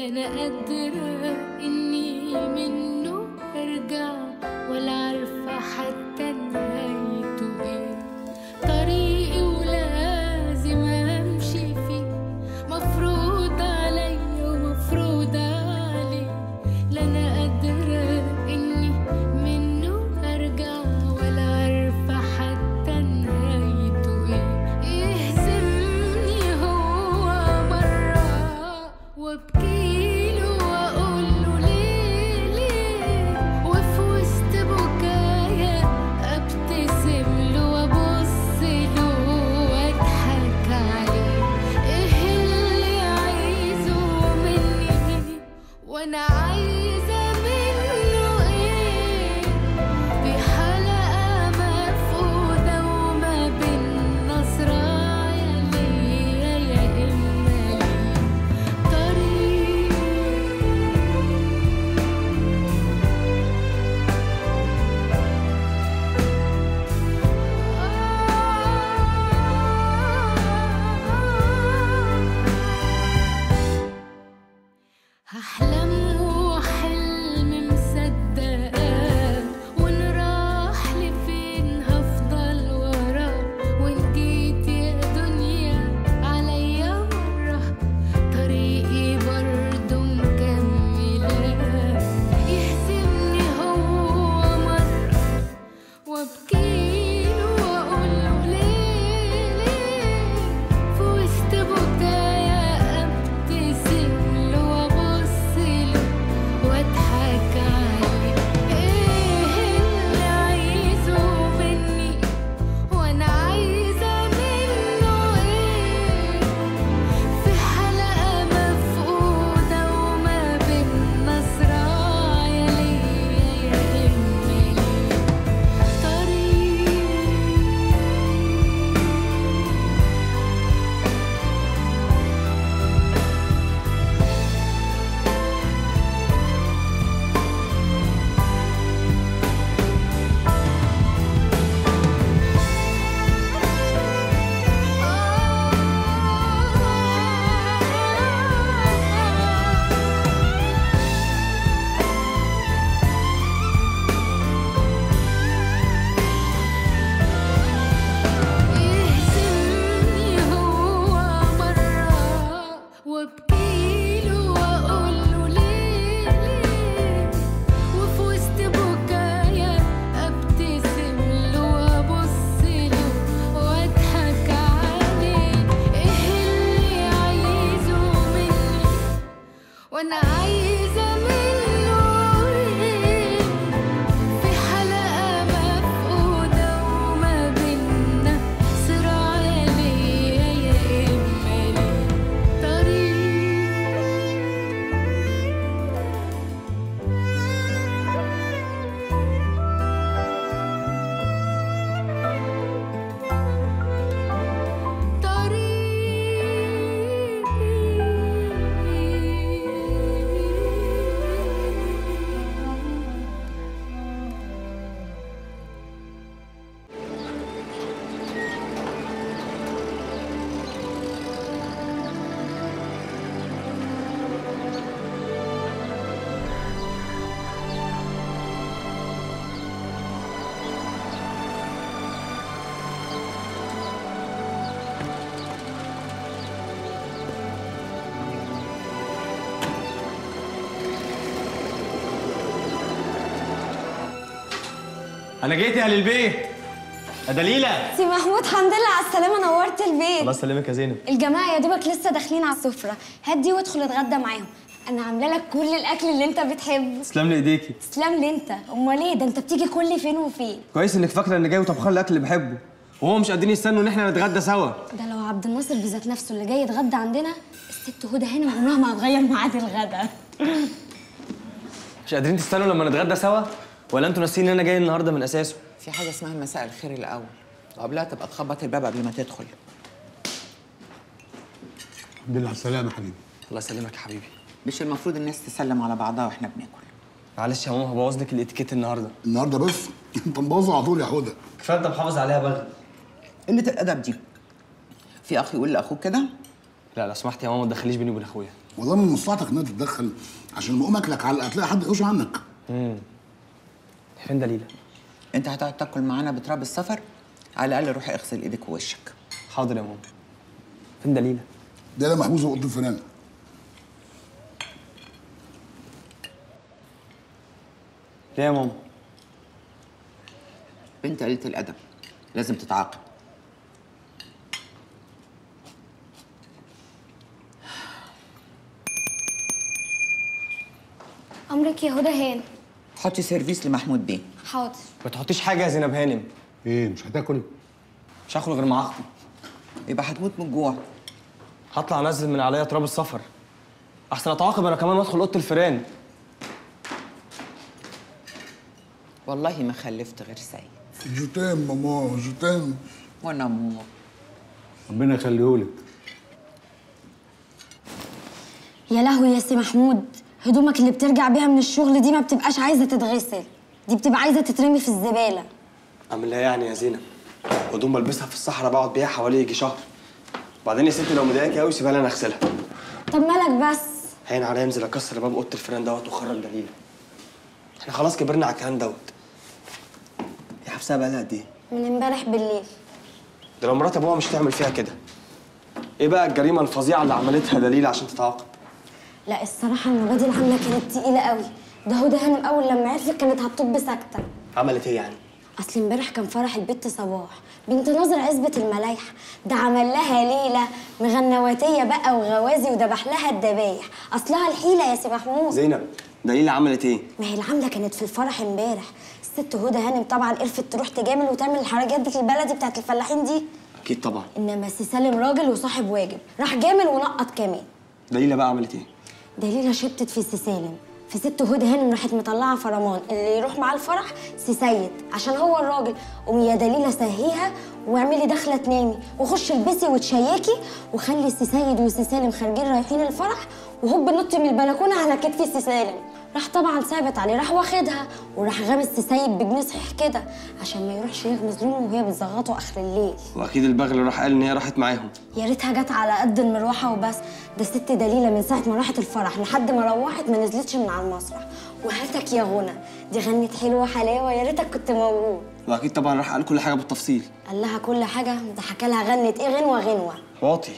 لا انا قادرة اني منه ارجع ولا عارفة حتى نهايته ايه طريقي ولازم امشي فيه مفروض عليا ومفروض عليه لا انا قادرة اني منه ارجع ولا عارفة حتى نهايته ايه يهزمني هو مرة وابكيله واقوله ليه ليه وفي وسط بكايا ابتسم له وابص له واضحك عليه ايه اللي عايزه مني وانا عايزه منه ايه في حلقه مفقوده وما بين نصرايا ليا يا اما ليه طريق هحلم وحلم مصدقاه وان راح لفين هفضل وراه وان جيت يا دنيا عليا مرة طريقي برضه مكملاه يهزمني هو مرة وابكيله واقوله ليه ليه في وسط بكايا ابتسم له وابص له واضحك عليه ايه اللي عايزه مني وانا عايزه منه ايه في حلقه مفقوده وما بين نصرايا ليا يا اما ليه طريق يهزمني هو مرة وابكيله واقوله ليه ليه وفي وسط بكايا ابتسم له وابص له واضحك عليه ايه اللي عايزه مني وانا عايزه منه ايه في حلقه مفقوده وما بينا صراع ليا يا اما ليه طريق انا جيت يا اهل البيت يا دليله سي محمود الحمد لله على السلامة نورت البيت الله يسلمك يا زينب الجماعة يا دوبك لسه داخلين على السفرة هات دي وادخل اتغدى معاهم أنا عاملة لك كل الأكل اللي أنت بتحبه تسلم لي ايديكي تسلم لي أنت أمال إيه ده أنت بتيجي كل فين وفين كويس انك فاكره اني جاي وطبخان الاكل اللي بحبه وهو مش قادرين يستنوا ان احنا نتغدى سوا ده لو عبد الناصر بذات نفسه اللي جاي يتغدى عندنا الست هدى هنا عمرها ما هتغير ميعاد الغدا مش قادرين تستنوا لما نتغدى سوا ولا انتوا ناسيين ان انا جاي النهارده من اساسه في حاجة اسمها مساء الخير الأول وقبلها تبقى تخبط الباب قبل ما تدخل الحمد لله على السلامة حبيبي الله يسلمك يا حبيبي مش المفروض الناس تسلم على بعضها واحنا بناكل معلش يا ماما هبوظ لك الاتيكيت النهارده النهارده بس انت مبوظه على طول يا حوده كفايه انت محافظ عليها بغل قلة الأدب دي في أخ يقول لأخوه كده لا لو سمحت يا ماما ما تدخليش بيني وبين اخويا والله من مصلحتك انها تتدخل عشان لما اقوم اكلك علقه هتلاقي حد يحوش عنك فين دليلة؟ انت هتقعد تاكل معانا بتراب السفر على الاقل روحي اغسل ايدك ووشك حاضر يا ماما فين دليلة؟ ده انا محبوس في اوضه الفنان ليه يا ماما؟ بنت قليله الادب لازم تتعاقب امرك يا هدى هان حطي سيرفيس لمحمود بيه حاضر ما تحطيش حاجة يا زينب هانم ايه مش هتاكل مش هاكل غير مع اختي يبقى هتموت من الجوع هطلع انزل من عليا تراب السفر احسن اتعاقب انا كمان وادخل اوضه الفيران والله ما خلفت غير سيد جوتام ماما جوتام وانا امور ربنا يخليهولك يا لهوي يا سي محمود هدومك اللي بترجع بيها من الشغل دي ما بتبقاش عايزه تتغسل دي بتبقى عايزه تترمي في الزباله اعمل لها يعني يا زينب هدوم بلبسها في الصحراء بقعد بيها حوالي يجي شهر بعدين يا ستي لو مضايقاكي قوي سيبها لي انا اغسلها طب مالك بس هين عليا انزل اكسر باب اوضه الفيران دوت واخرج دليله احنا خلاص كبرنا على الكلام دوت يا حبسها بقى لها قد ايه؟ من امبارح بالليل ده لو مرات ابوها مش تعمل فيها كده ايه بقى الجريمه الفظيعه اللي عملتها دليله عشان تتعاقب لا الصراحه المبادئ العامله كانت تقيله قوي ده هدى هانم اول لما عرفت كانت هتطب ساكته عملت ايه يعني اصل امبارح كان فرح البت صباح بنت ناظر عزبة الملايح ده عمل لها ليله مغنواتيه بقى وغوازي وذبح لها الدبايح اصلها الحيله يا سي محمود زينب دليله عملت ايه ما هي العامله كانت في الفرح امبارح الست هدى هانم طبعا قرفت تروح تجامل وتعمل الحركات دي البلدي بتاعت الفلاحين دي اكيد طبعا انما سي سالم راجل وصاحب واجب راح جامل ونقط كمان دليله بقى عملت ايه دليلة شبتت في سي سالم في ست هدى هانم راحت مطلعه فرمان اللي يروح معاه الفرح سي سيد عشان هو الراجل قومي يا دليلة سهيها واعملي دخله تنامي وخشي البسي وتشيكي وخلي سي سيد وسي سالم خارجين رايحين الفرح وهوب نطي من البلكونه على كتف سي سالم راح طبعا ثابت عليه راح واخدها وراح غامس سي سيد بجنيه صحيح كده عشان ما يروحش يغمز لونه وهي بتزغطه اخر الليل واكيد البغل راح قال ان هي راحت معاهم يا ريتها جت على قد المروحه وبس ده ست دليله من ساعه ما راحت الفرح لحد ما روحت ما نزلتش من على المسرح وهاتك يا غنى دي غنت حلوه حلاوه يا ريتك كنت موجود واكيد طبعا راح قال كل حاجه بالتفصيل قال لها كل حاجه ده حكى لها غنت ايه غنوه غنوه واطي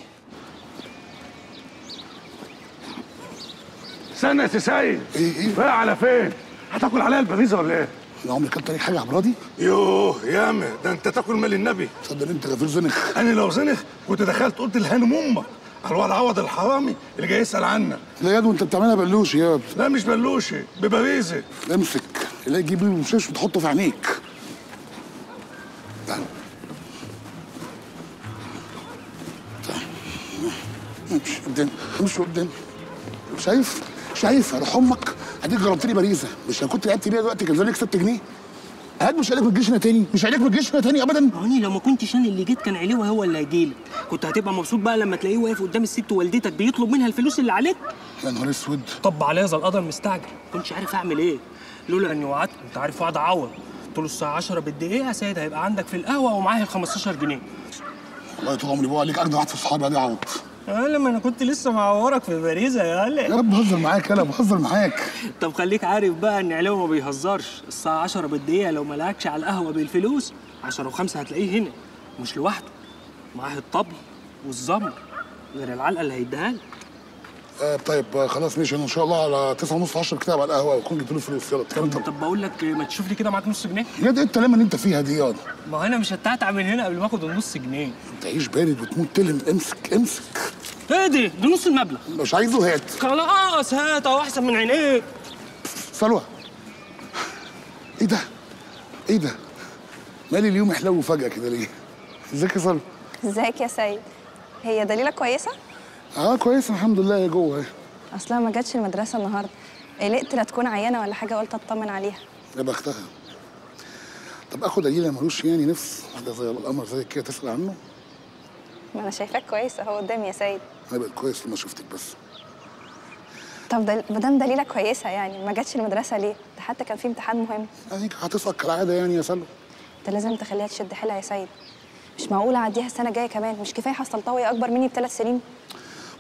استنى يا سي سيد ايه ايه بقى على فين؟ هتاكل عليا البريزه ولا ايه؟ انا عمري كلت عليك حاجه يا عبرادي يوه ياما ده انت تاكل مال النبي تصدق انت غفير زنخ انا لو زنخ كنت دخلت قلت لهانم امك على الواد عوض الحرامي اللي جاي يسال عنك لا ياد وانت بتعملها بلوش ياد لا مش بلوشي ببريزه امسك لا تجيب له المشاش وتحطه في عينيك تعال تعال امشي قدام امشي قدام شايف شايف اروح امك اديك جربتني باريزه مش لو كنت لعبت بيها دلوقتي كان زمانك كسبت جنيه هات مش عليك ما تجيش هنا تاني مش عليك ما تجيش هنا تاني ابدا هاني لو ما كنتش انا اللي جيت كان عليوه هو اللي هيجيلك كنت هتبقى مبسوط بقى لما تلاقيه واقف قدام الست والدتك بيطلب منها الفلوس اللي عليك يا نهار اسود طب عليا زي القدر مستعجل كنتش عارف اعمل ايه لولا اني وعدت انت عارف وعد عوض قلت له الساعه 10 بالدقيقه يا سيد هيبقى عندك في القهوه ومعاه ال 15 جنيه والله طول عمري بقول عليك اجدع واحد في صحابي يا عوض اه لما انا كنت لسه معورك في باريزا يا يا هلا رب بهزر معاك انا بهزر معاك طب خليك عارف بقى ان علوه ما بيهزرش الساعه 10 بالدقيقه لو ملكش على القهوه بالفلوس 10 و5 هتلاقيه هنا مش لوحده معاه الطبل والزمر غير العلقه اللي هيديها لك آه طيب آه، خلاص ماشي انا ان شاء الله على 9 ونص 10 كده على القهوه واكون جبت له فلوس يلا اتكلم طب طب بقول لك ما تشوف لي كده معاك نص جنيه يا ده ايه الكلام اللي انت فيها دي ياض ما هو انا مش هتعتع من هنا قبل ما اخد النص جنيه انت عيش بارد وتموت تلم امسك امسك ايه دي ده نص المبلغ مش عايزه هات خلاص هات اهو احسن من عينيك سلوى ايه ده ايه ده مالي اليوم يحلو فجاه كده ليه ازيك يا سلوى ازيك يا سيد هي دليلة كويسة؟ اه كويس الحمد لله هي جوه اهي أصلها ما جاتش المدرسة النهاردة قلقت لا تكون عيانة ولا حاجة قلت أطمن عليها يا بختها طب اخد دليله ملوش يعني نفس واحده زي القمر زي كده تسال عنه ما أنا شايفاك كويس أهو قدامي يا سيد انا بقيت كويس لما شفتك بس طب دل... مادام دليلة كويسة يعني ما جاتش المدرسة ليه؟ ده حتى كان في امتحان مهم يعني هتسقط كالعاده يعني يا سلوى أنت لازم تخليها تشد حيلها يا سيد مش معقول أعديها السنة الجاية كمان مش كفاية حصل طوي أكبر مني بثلاث سنين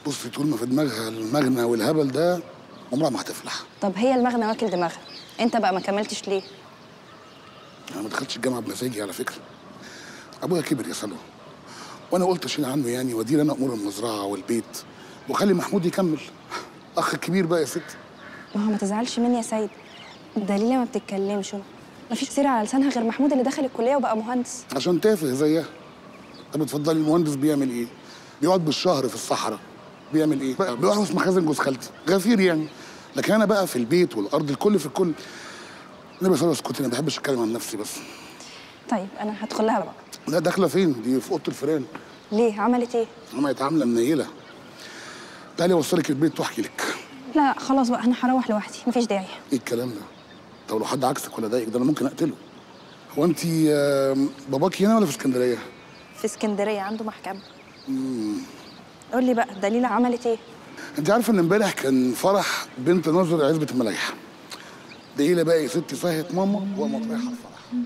بص طول ما في دماغها المغنى والهبل ده عمرها ما هتفلح طب هي المغنى واكل دماغها انت بقى ما كملتش ليه انا ما دخلتش الجامعه بمزاجي على فكره ابويا كبر يا سلوى وانا قلت اشيل عنه يعني وادير انا امور المزرعه والبيت وخلي محمود يكمل اخ الكبير بقى يا ست ما هو ما تزعلش مني يا سيد دليلة ما بتتكلمش ما فيش سيرة على لسانها غير محمود اللي دخل الكلية وبقى مهندس عشان تافه زيها طب اتفضلي المهندس بيعمل ايه؟ بيقعد بالشهر في الصحراء بيعمل ايه؟ بقى بيحرس مخازن جوز خالتي غفير يعني لكن انا بقى في البيت والارض الكل في الكل انا بس اسكت انا ما بحبش اتكلم عن نفسي بس طيب انا هدخل لها بقى لا داخله فين؟ دي في اوضه الفيران ليه عملت ايه عملت عامله منيله تعالي اوصلك البيت واحكي لك لا لا خلاص بقى انا هروح لوحدي مفيش داعي ايه الكلام ده؟ طب لو حد عكسك ولا ضايقك ده انا ممكن اقتله هو انت باباكي هنا ولا في اسكندريه؟ في اسكندرية عنده محكمة قول لي بقى دليلة عملت ايه انت عارفه ان امبارح كان فرح بنت ناظر عزبه الملايحه دقيقه بقى يا ستي صحيت ماما وقامت رايحه الفرح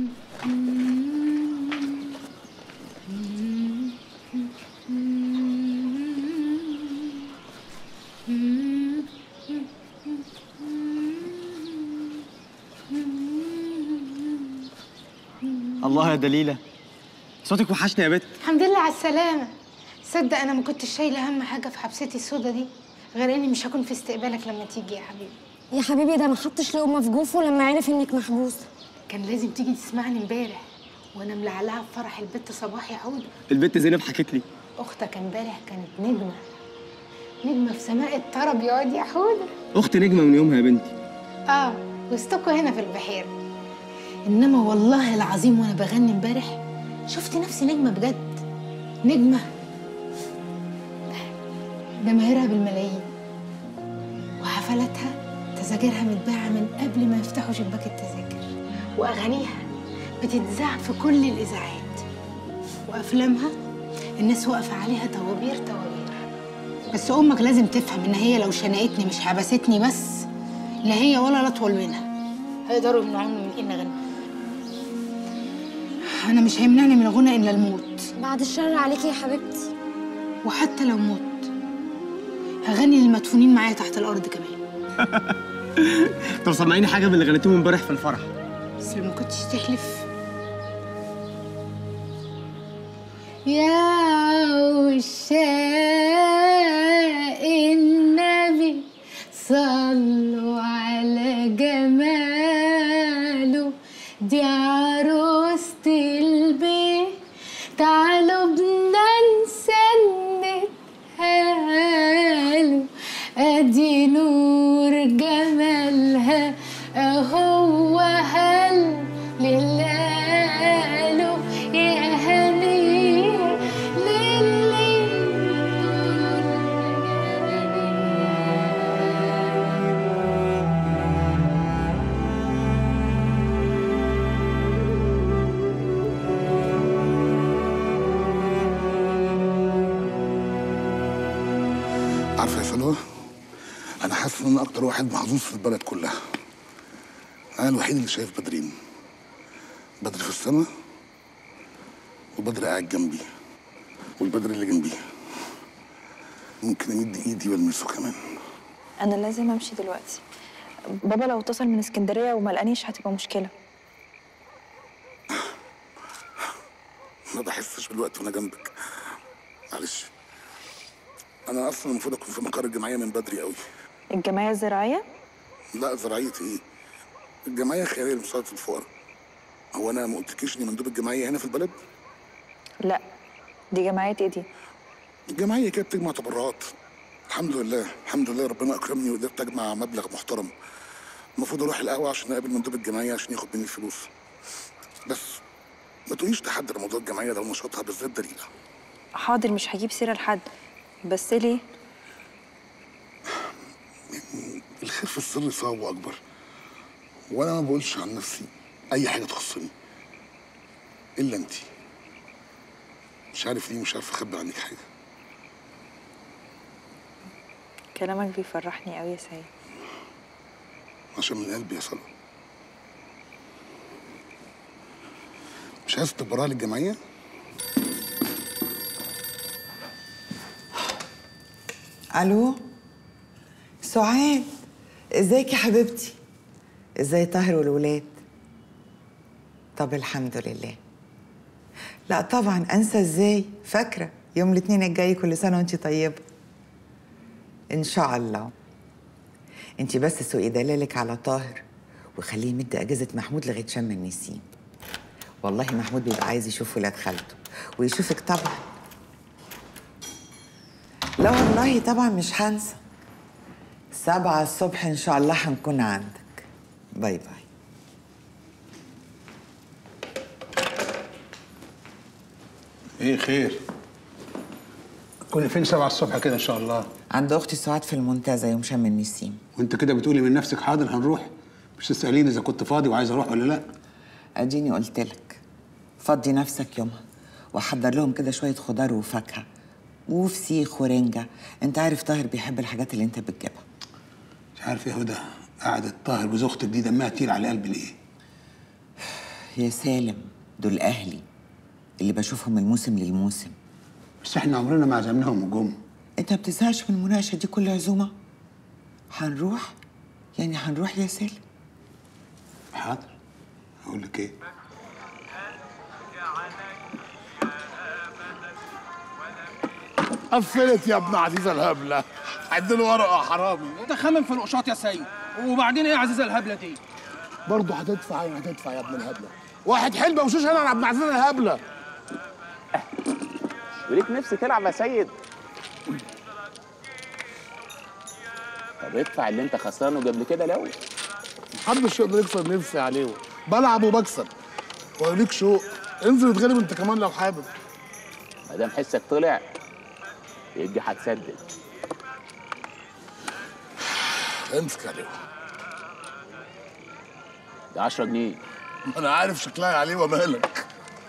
الله يا دليلة صوتك وحشني يا بت الحمد لله على السلامة صدق أنا ما كنتش شايلة هم حاجة في حبستي السودا دي غير إني مش هكون في استقبالك لما تيجي يا حبيبي يا حبيبي ده ما حطش لقمه في جوفه لما عرف انك محبوسه كان لازم تيجي تسمعني امبارح وأنا ملعلعة في فرح البت صباح يا عودة البت زينب حكت لي أختك امبارح كانت نجمة نجمة في سماء الطرب يقعد يا حودة اخت نجمة من يومها يا بنتي اه وسطكوا هنا في البحيرة انما والله العظيم وانا بغني امبارح شفت نفسي نجمة بجد نجمة جماهيرها بالملايين وحفلاتها تذاكرها متباعة من قبل ما يفتحوا شباك التذاكر وأغانيها بتتذاع في كل الإذاعات وأفلامها الناس واقفة عليها طوابير طوابير بس أمك لازم تفهم إن هي لو شنقتني مش حبستني بس لا هي ولا الأطول منها هيقدروا يمنعوني من إني أغني أنا مش هيمنعني من الغنى إلا الموت بعد الشر عليكي يا حبيبتي وحتى لو مت هغني للمدفونين معايا تحت الأرض كمان طب سمعيني حاجة من اللي غنيتهم امبارح في الفرح بس لو ما كنتش تحلف يا عشاق النبي صلوا على جماله دي عروسة البيت تعالوا بنا نسندها له ادي نور جمالها اهو هل للاله يا هني للي عارفه يا سلوى انا حاسس ان انا اكتر واحد محظوظ في البلد كلها انا الوحيد اللي شايف بدرين بدر في السماء وبدر قاعد جنبي والبدر اللي جنبي ممكن امد ايدي والمسه كمان انا لازم امشي دلوقتي بابا لو اتصل من اسكندرية وما لقانيش هتبقى مشكلة ما بحسش بالوقت وانا جنبك معلش انا اصلا المفروض اكون في مقر الجمعيه من بدري قوي الجمعية الزراعية لا زراعيه ايه الجمعيه الخيريه لمساعده الفقراء هو انا ما قلتلكيش اني مندوب الجمعيه هنا في البلد لا دي جمعية ايه دي الجمعيه كده بتجمع تبرعات الحمد لله الحمد لله ربنا اكرمني وقدرت اجمع مبلغ محترم المفروض اروح القهوه عشان اقابل مندوب الجمعيه عشان ياخد مني الفلوس بس ما تقوليش تحدي موضوع الجمعيه ده ونشاطها بالذات دليله حاضر مش هجيب سيرة لحد بس ليه الخير في السر صعب واكبر وانا ما بقولش عن نفسي اي حاجه تخصني الا انت مش عارف ليه مش عارف اخبي عنك حاجه كلامك بيفرحني قوي يا سيد عشان من قلبي يا سلوى مش عايز تبرع للجمعيه الو سعاد ازيك يا حبيبتي ازاي طاهر والولاد طب الحمد لله لا طبعا انسى ازاي فاكره يوم الاثنين الجاي كل سنه وانت طيبه ان شاء الله انت بس سوقي دلالك على طاهر وخليه يمد اجازه محمود لغايه شم النسيم والله محمود بيبقى عايز يشوف ولاد خالته ويشوفك طبعا لا والله طبعا مش هنسى سبعة الصبح إن شاء الله هنكون عندك باي باي ايه خير كل فين سبعة الصبح كده ان شاء الله عند أختي سعاد في المنتزه يوم شم النسيم وانت كده بتقولي من نفسك حاضر هنروح مش تسأليني اذا كنت فاضي وعايز اروح ولا لا أديني قلت لك فضي نفسك يومها وحضر لهم كده شوية خضار وفاكهة وفسيخ ورنجة أنت عارف طاهر بيحب الحاجات اللي أنت بتجيبها مش عارف يا هدى قعدة طاهر جوز اختك دي دمها تقيل على قلبي ليه يا سالم دول أهلي اللي بشوفهم من الموسم للموسم بس احنا عمرنا ما عزمناهم وجم أنت بتزهقش من المناقشة دي كل عزومة هنروح يعني هنروح يا سالم حاضر اقول لك ايه قفلت يا ابن عزيزه الهبله عدل ورقه يا حرامي انت خمم في القشاط يا سيد وبعدين ايه يا عزيزه الهبله دي برضه هتدفع يعني هتدفع يا ابن الهبله واحد حلبه وشوش انا يا ابن عزيزه الهبله وليك نفسي تلعب يا سيد طب ادفع اللي انت خسرانه قبل كده الاول محدش يقدر يكسر نفسي عليه بلعب وبكسب وليك شوق انزل اتغلب انت كمان لو حابب ما دام حسك طلع يبقى هتسدد امسك عليه ده 10 جنيه انا عارف شكلها عليه ومالك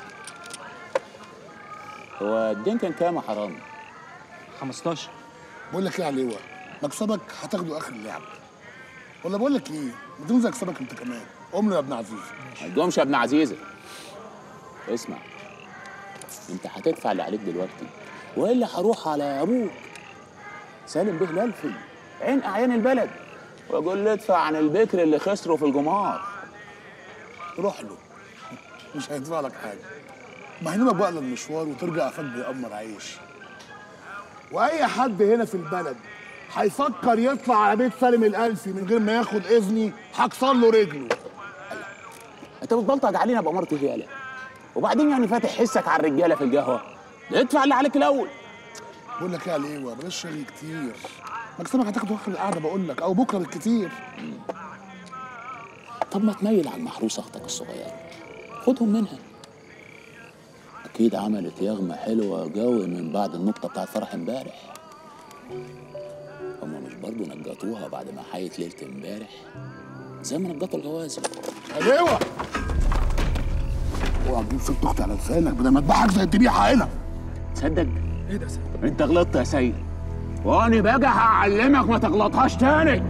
هو الدين كان كام يا حرامي 15 بقول لك ايه يا عليوه مكسبك هتاخده اخر اللعب ولا بقول لك ايه ما تنزل اكسبك انت كمان قوم له يا ابن عزيز ما تقومش يا ابن عزيزه اسمع انت هتدفع اللي عليك دلوقتي والا هروح على ابوك سالم به الالفي عين اعيان البلد واقول له ادفع عن البكر اللي خسره في الجمار روح له مش هيدفع لك حاجه ما هينامك بقى المشوار وترجع قفاك بيأمر عيش واي حد هنا في البلد هيفكر يطلع على بيت سالم الالفي من غير ما ياخد اذني هكسر له رجله انت بتبلطج علينا بأمارة الرجاله وبعدين يعني فاتح حسك على الرجاله في القهوه ادفع اللي عليك الاول بقول لك ايه يا عليوه بلاش شغل كتير مكسبك هتاخده اخر القعده بقول لك او بكره بالكتير طب ما تميل على المحروس اختك الصغيره خدهم منها اكيد عملت يغمه حلوه قوي من بعد النقطه بتاعت فرح امبارح هما مش برضه نجطوها بعد ما حيت ليله امبارح زي ما نجطوا الغوازي عليوه اوعى تجيب ست اختي على لسانك بدل ما اذبحك زي الذبيحه هنا تصدق ايه ده انت غلطت يا سيد وانا بقى هعلمك ما تغلطهاش تاني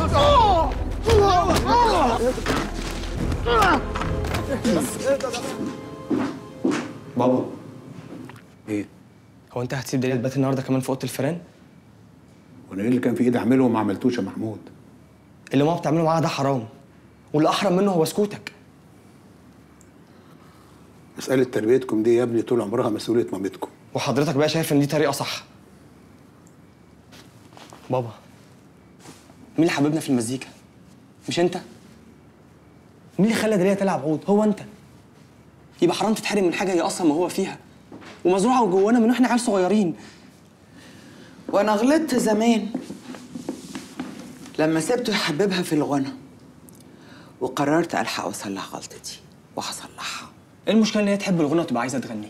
بابا ايه هو انت هتسيب دليل تبات النهارده كمان في اوضه الفيران وانا ايه اللي كان في ايدي اعمله وما عملتوش يا محمود اللي ماما بتعمله معاها ده حرام واللي احرم منه هو سكوتك مساله تربيتكم دي يا ابني طول عمرها مسؤوليه مامتكم وحضرتك بقى شايف ان دي طريقه صح بابا مين اللي حببنا في المزيكا مش انت مين اللي خلى دليا تلعب عود هو انت يبقى حرام تتحرم من حاجه هي اصلا ما هو فيها ومزروعه جوانا من واحنا عيال صغيرين وانا غلطت زمان لما سبته يحببها في الغنى وقررت الحق واصلح غلطتي وهصلحها ايه المشكله ان هي تحب الغنى وتبقى عايزه تغني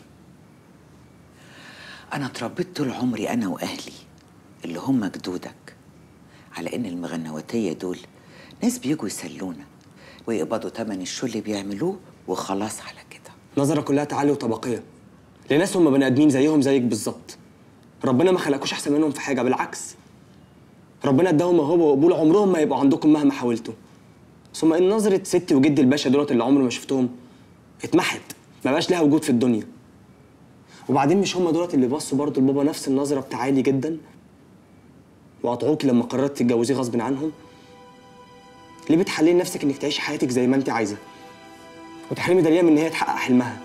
انا اتربيت طول عمري انا واهلي اللي هم جدودك على ان المغنواتيه دول ناس بيجوا يسلونا ويقبضوا تمن الشو اللي بيعملوه وخلاص على كده نظرة كلها تعالي وطبقيه لناس هم بني ادمين زيهم زيك بالظبط ربنا ما خلقكوش احسن منهم في حاجه بالعكس ربنا اداهم موهبه وقبول عمرهم ما يبقوا عندكم مهما حاولتوا ثم ان نظره ستي وجدي الباشا دولت اللي عمري ما شفتهم اتمحت ما بقاش لها وجود في الدنيا وبعدين مش هم دولت اللي بصوا برضه لبابا نفس النظره بتاع عالي جدا وقطعوكي لما قررت تتجوزيه غصب عنهم ليه بتحللي نفسك انك تعيشي حياتك زي ما انت عايزه وتحرمي داليا من ان هي تحقق حلمها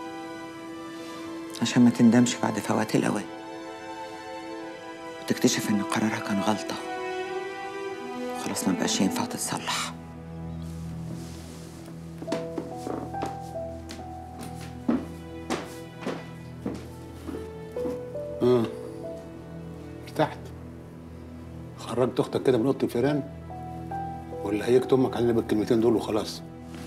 عشان ما تندمش بعد فوات الأوان وتكتشف إن قرارها كان غلطة خلاص ما بقاش ينفع تتصلح اه ارتحت خرجت اختك كده من اوضه الفيران ولا هيكت امك علينا بالكلمتين دول وخلاص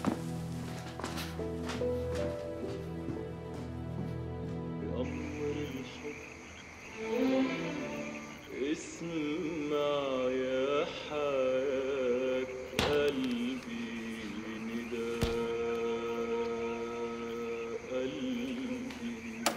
اسمع يا حياة قلبي نداء قلبي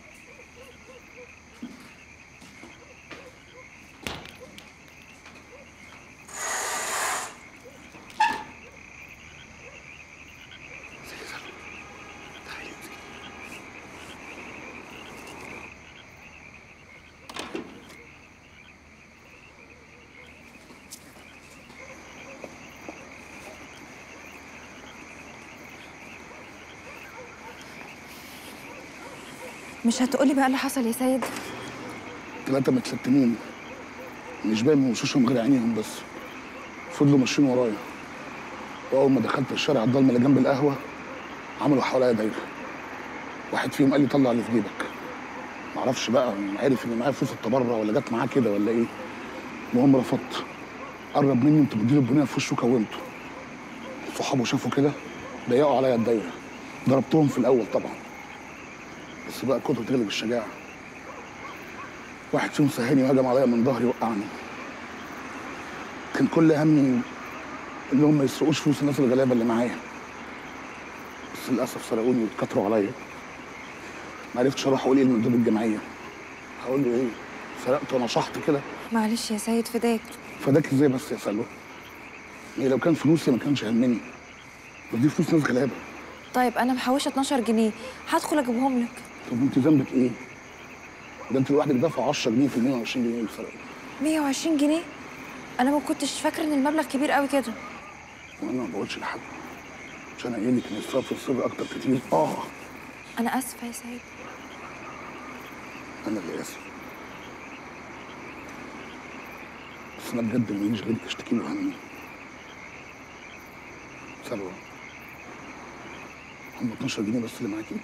مش هتقولي بقى اللي حصل يا سيد ثلاثة متلتمين مش باين من وشوشهم غير عينيهم بس فضلوا ماشيين ورايا واول ما دخلت الشارع الضلمه اللي جنب القهوه عملوا حواليا دايره واحد فيهم قال لي طلع اللي في جيبك معرفش بقى عرف ان معايا فلوس التبرع ولا جت معاه كده ولا ايه المهم رفضت قرب مني انتوا بتديله البنيه في وشه كونته صحابه شافوا كده ضيقوا عليا الدايره ضربتهم في الاول طبعا بس بقى كتر تغلب الشجاعه واحد فيهم سهاني وهجم عليا من ظهري وقعني كان كل همي انهم ما يسرقوش فلوس الناس الغلابه اللي معايا بس للاسف سرقوني واتكتروا عليا ما عرفتش اروح اقول ايه لمندوب الجمعيه هقول له ايه سرقت ونشحت كده معلش يا سيد فداك فداك ازاي بس يا سلوى هي لو كان فلوسي ما كانش همني بس دي فلوس ناس غلابه طيب انا محوشه 12 جنيه هدخل اجيبهم لك طب انت ذنبك ايه؟ ده انت لوحدك دافع 10 جنيه في ال 120 جنيه اللي سرقوا 120 جنيه انا ما كنتش فاكره ان المبلغ كبير قوي كده وانا ما بقولش لحد عشان قايل لك ان اسراف في السر اكتر كتير اه انا اسفه يا سيد انا اللي اسف بس انا بجد ما يجيش غيرك اشتكي له همي سلوى هم 12 جنيه بس اللي معاكي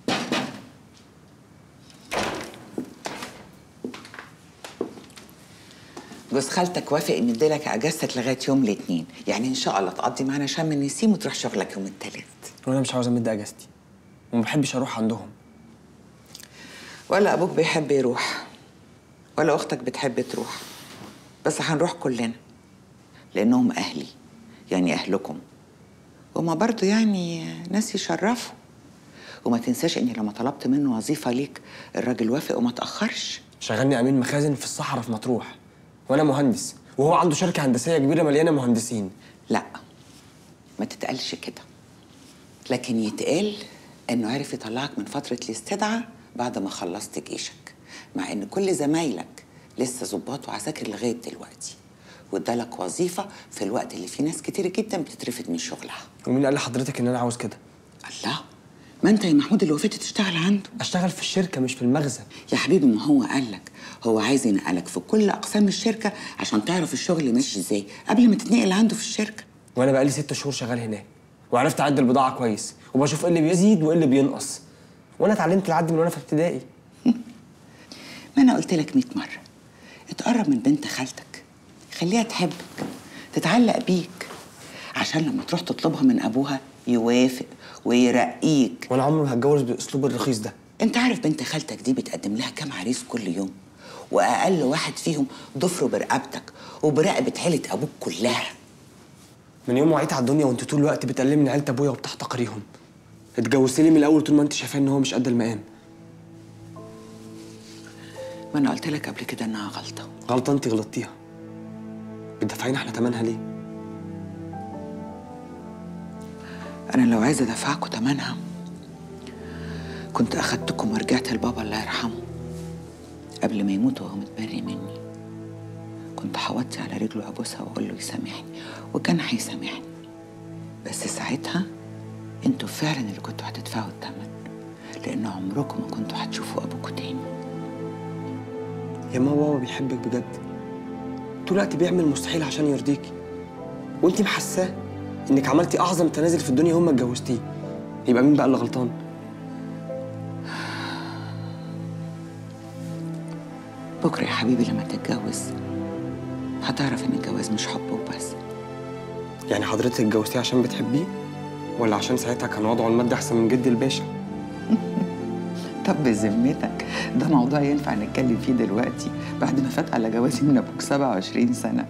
جوز خالتك وافق ان اديلك اجازتك لغايه يوم الاثنين يعني ان شاء الله تقضي معانا شم النسيم وتروح شغلك يوم الثلاث وانا مش عاوز امد اجازتي وما بحبش اروح عندهم ولا ابوك بيحب يروح ولا اختك بتحب تروح بس هنروح كلنا لانهم اهلي يعني اهلكم وما برضو يعني ناس يشرفوا وما تنساش اني لما طلبت منه وظيفه ليك الراجل وافق وما تاخرش شغلني امين مخازن في الصحراء في مطروح وانا مهندس وهو عنده شركه هندسيه كبيره مليانه مهندسين لا ما تتقالش كده لكن يتقال انه عرف يطلعك من فتره الاستدعاء بعد ما خلصت جيشك مع ان كل زمايلك لسه ظباط وعساكر لغايه دلوقتي وادالك وظيفه في الوقت اللي فيه ناس كتير جدا بتترفد من شغلها ومين قال لحضرتك ان انا عاوز كده الله ما انت يا محمود اللي وافقت تشتغل عنده اشتغل في الشركه مش في المخزن يا حبيبي ما هو قال لك هو عايز ينقلك في كل اقسام الشركه عشان تعرف الشغل ماشي ازاي قبل ما تتنقل عنده في الشركه وانا بقالي ست شهور شغال هناك وعرفت اعد البضاعه كويس وبشوف ايه اللي بيزيد وايه اللي بينقص وانا اتعلمت العد من وانا في ابتدائي ما انا قلت لك 100 مره اتقرب من بنت خالتك خليها تحبك تتعلق بيك عشان لما تروح تطلبها من ابوها يوافق ويرقيك وانا عمري ما هتجوز بالاسلوب الرخيص ده انت عارف بنت خالتك دي بتقدم لها كام عريس كل يوم واقل واحد فيهم ضفره برقبتك وبرقبه عيله ابوك كلها من يوم ما وعيت على الدنيا وانت طول الوقت بتقللي من عيله ابويا وبتحتقريهم اتجوزت لي من الاول طول ما انت شايفاه ان هو مش قد المقام ما انا قلت لك قبل كده انها غلطه غلطه انت غلطتيها بتدفعينا احنا ثمنها ليه انا لو عايزه ادفعكوا تمنها كنت اخدتكم ورجعت لبابا الله يرحمه قبل ما يموت وهو متبري مني كنت هوطي على رجله وابوسها واقول له يسامحني وكان هيسامحني بس ساعتها انتوا فعلا اللي كنتوا هتدفعوا الثمن لان عمركم ما كنتوا هتشوفوا ابوكوا تاني يا ماما بابا بيحبك بجد طول الوقت بيعمل المستحيل عشان يرضيكي وانت محساه انك عملتي اعظم تنازل في الدنيا هم اتجوزتيه يبقى مين بقى اللي غلطان بكره يا حبيبي لما تتجوز هتعرف ان الجواز مش حب وبس يعني حضرتك اتجوزتيه عشان بتحبيه ولا عشان ساعتها كان وضعه المادي احسن من جدي الباشا طب بذمتك ده موضوع ينفع نتكلم فيه دلوقتي بعد ما فات على جوازي من ابوك 27 سنه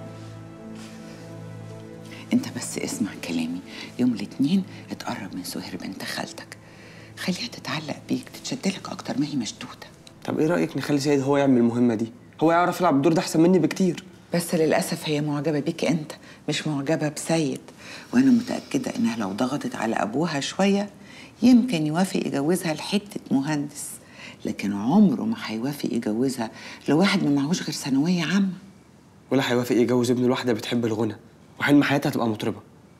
انت بس اسمع كلامي يوم الاثنين اتقرب من سهير بنت خالتك خليها تتعلق بيك تتشدلك اكتر ما هي مشدوده طب ايه رايك نخلي سيد هو يعمل المهمه دي هو يعرف يلعب الدور ده احسن مني بكتير بس للأسف هي معجبة بيك أنت مش معجبة بسيد وأنا متأكدة إنها لو ضغطت على أبوها شوية يمكن يوافق يجوزها لحتة مهندس لكن عمره ما هيوافق يجوزها لواحد ما معهوش غير ثانوية عامة ولا هيوافق يجوز ابنه لواحده بتحب الغنى وحلم حياتها تبقى مطربه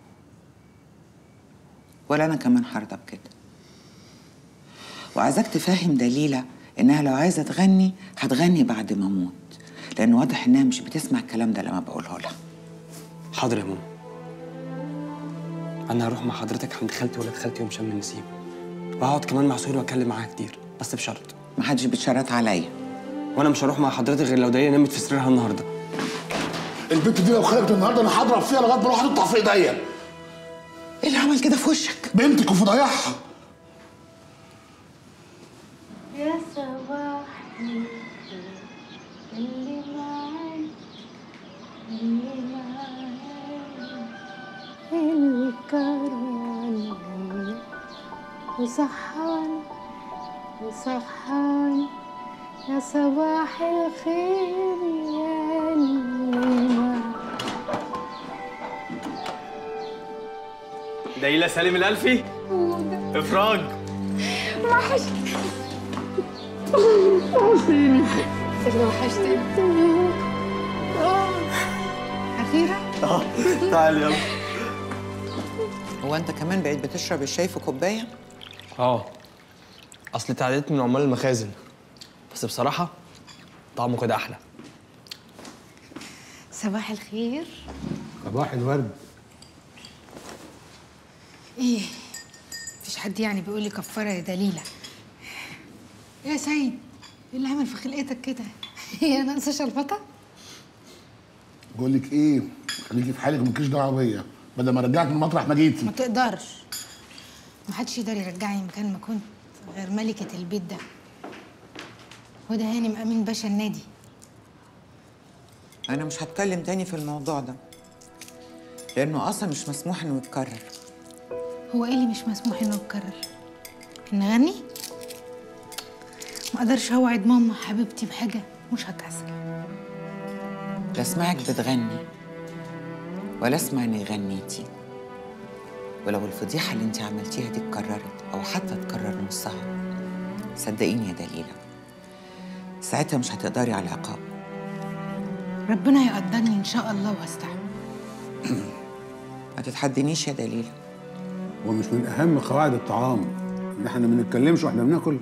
ولا أنا كمان هرضى بكده وعايزاك تفهم دليلة إنها لو عايزة تغني هتغني بعد ما أموت لأن واضح إنها مش بتسمع الكلام ده لما بقوله لها حاضر يا ماما انا هروح مع حضرتك عند خالتي ولاد خالتي يوم شم النسيم وهقعد كمان مع سهير واتكلم معاها كتير بس بشرط محدش بيتشرط عليا وانا مش هروح مع حضرتك غير لو داليا نامت في سريرها النهارده البنت دي لو خرجت النهارده انا هضرب فيها لغايه ما اروح احطها في ايديا إيه اللي عمل كده في وشك؟ بنتك وفي ضياعها يا صباحي اللي معاك اللي معاك اللي كرهان وصحاني وصحاني يا صباح الخير يا اللي معاك دايلا سالم الالفي افراج وحشتني وحشتني اللي وحشتني آه. أخيرا اه تعال يلا هو أنت كمان بقيت بتشرب الشاي في كوباية؟ اه اصل اتعديت من عمال المخازن بس بصراحه طعمه كده احلى صباح الخير صباح الورد ايه مفيش حد يعني بيقول لي كفاره يا دليله يا سيد ايه اللي عمل في خلقتك كده هي ناقصه شلفطه بقول لك ايه خليكي في حالك مالكيش دعوه بيا بدل ما ارجعك من مطرح ما جيتي ما تقدرش محدش يقدر يرجعني مكان ما كنت غير ملكه البيت ده هدى هانم امين باشا النادي أنا مش هتكلم تاني في الموضوع ده لأنه أصلا مش مسموح إنه يتكرر هو ايه اللي مش مسموح انه يتكرر نغني ما اقدرش اوعد ماما حبيبتي بحاجه مش هتحصل لا اسمعك بتغني ولا اسمع اني غنيتي ولو الفضيحة اللي انت عملتيها دي اتكررت أو حتى اتكرر نصها صدقيني يا دليلة ساعتها مش هتقدري على العقاب ربنا يقدرني ان شاء الله واستحمل ما تتحدنيش يا دليلة ومش من اهم قواعد الطعام ان احنا ما نتكلمش واحنا بناكل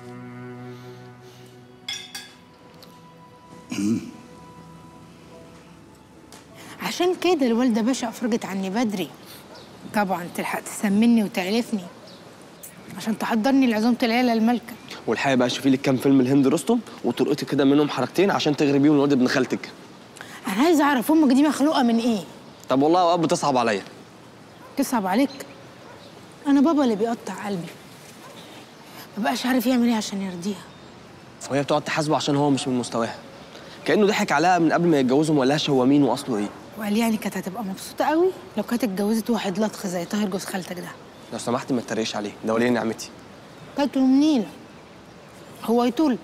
عشان كده الوالده باشا افرجت عني بدري طبعا تلحق تسمني وتعلفني عشان تحضرني لعزومه العيله المالكه والحقيقه بقى شوفي لك كام فيلم الهند رستم وترقطي كده منهم حركتين عشان تغري بيهم الواد ابن خالتك انا عايزه اعرف امك دي مخلوقه من ايه طب والله اوقات بتصعب عليا تصعب عليك انا بابا اللي بيقطع قلبي مبقاش عارف يعمل ايه عشان يرضيها وهي بتقعد تحاسبه عشان هو مش من مستواها كانه ضحك عليها من قبل ما يتجوزوا وما قالهاش هو مين واصله ايه وقال يعني كانت هتبقى مبسوطه قوي لو كانت اتجوزت واحد لطخ زي طاهر جوز خالتك ده لو سمحت ما تتريقش عليه ده ولي نعمتي كانت منين هو يطول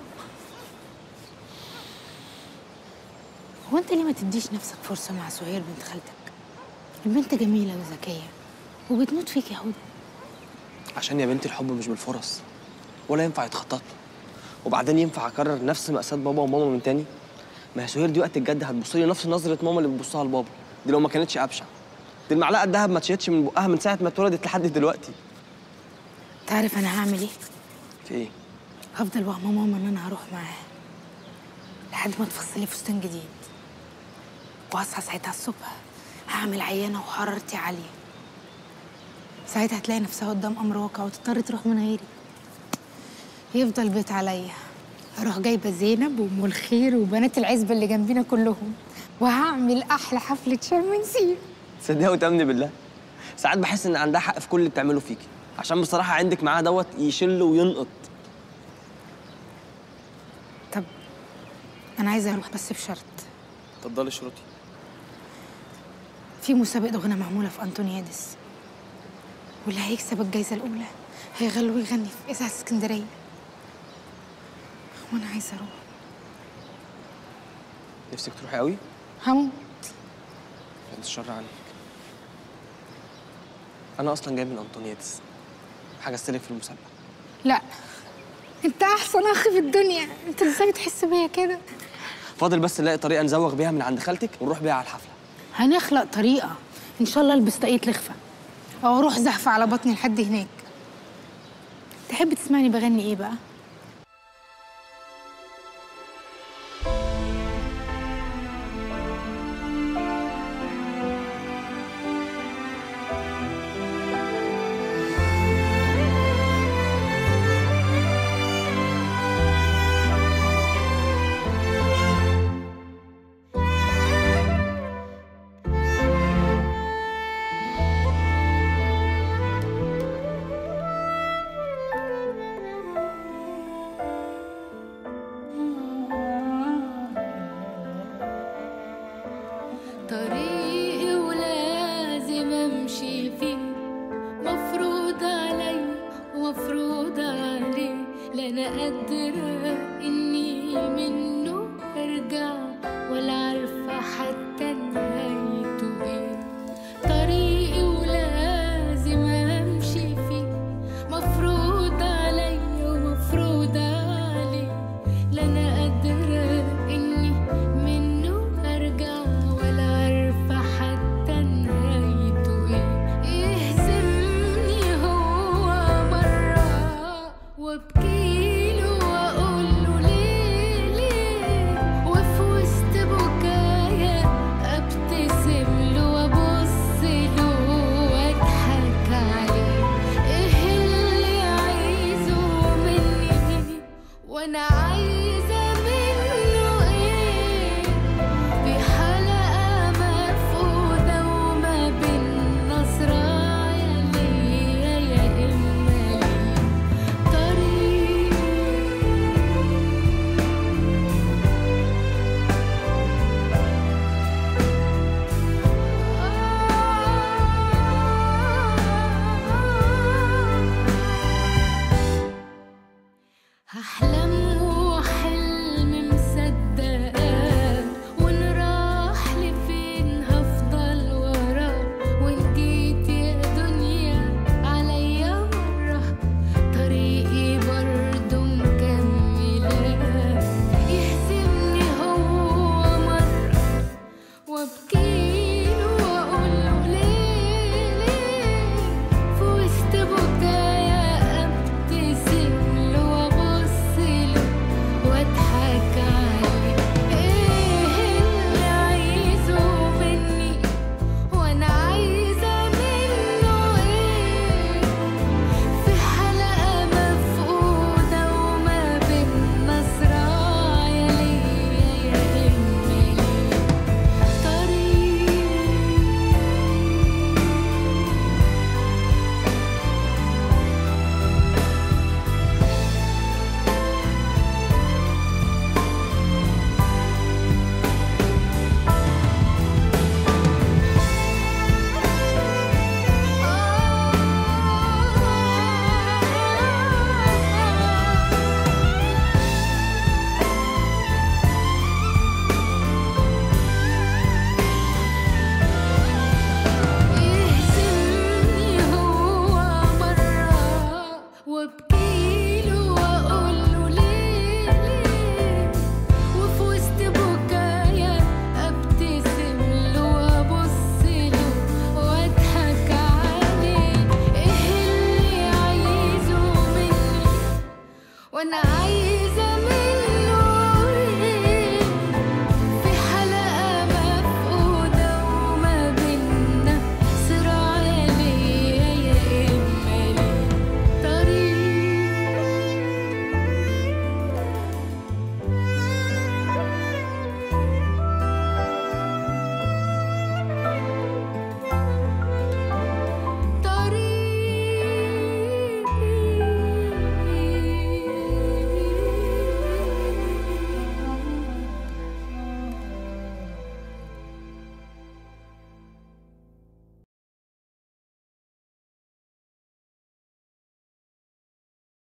هو انت ليه ما تديش نفسك فرصه مع سهير بنت خالتك البنت جميله وذكيه وبتموت فيك يا هدى عشان يا بنتي الحب مش بالفرص ولا ينفع يتخطط له. وبعدين ينفع اكرر نفس مأساة بابا وماما من تاني ما هي سهير دي وقت الجد هتبص لي نفس نظره ماما اللي بتبصها لبابا دي لو ما كانتش ابشع دي المعلقه الدهب ما اتشيتش من بقها من ساعه ما اتولدت لحد دلوقتي تعرف انا هعمل ايه في ايه هفضل وهم ماما ان انا هروح معاها لحد ما تفصلي فستان جديد واصحى ساعتها الصبح هعمل عيانه وحرارتي عاليه ساعتها هتلاقي نفسها قدام امر واقع وتضطر تروح من غيري يفضل البيت عليا اروح جايبه زينب وام الخير وبنات العزبه اللي جنبينا كلهم وهعمل احلى حفله شم نسيم تصدقي وتامني بالله ساعات بحس ان عندها حق في كل اللي بتعمله فيكي عشان بصراحه عندك معاها دوت يشل وينقط طب انا عايزه اروح بس بشرط اتفضلي شروطي في مسابقه غنى معموله في انطونيادس واللي هيكسب الجايزه الاولى هيغني ويغني في اذاعه اسكندريه وانا عايزه اروح نفسك تروحي قوي هموت بعد الشر عنك انا اصلا جاي من انطونيادس حجزت لك في المسابقه لا انت احسن اخ في الدنيا انت ازاي تحس بيا كده فاضل بس نلاقي طريقه نزوغ بيها من عند خالتك ونروح بيها على الحفله هنخلق طريقه ان شاء الله البس طاقية لخفه او اروح زحف على بطني لحد هناك تحب تسمعني بغني ايه بقى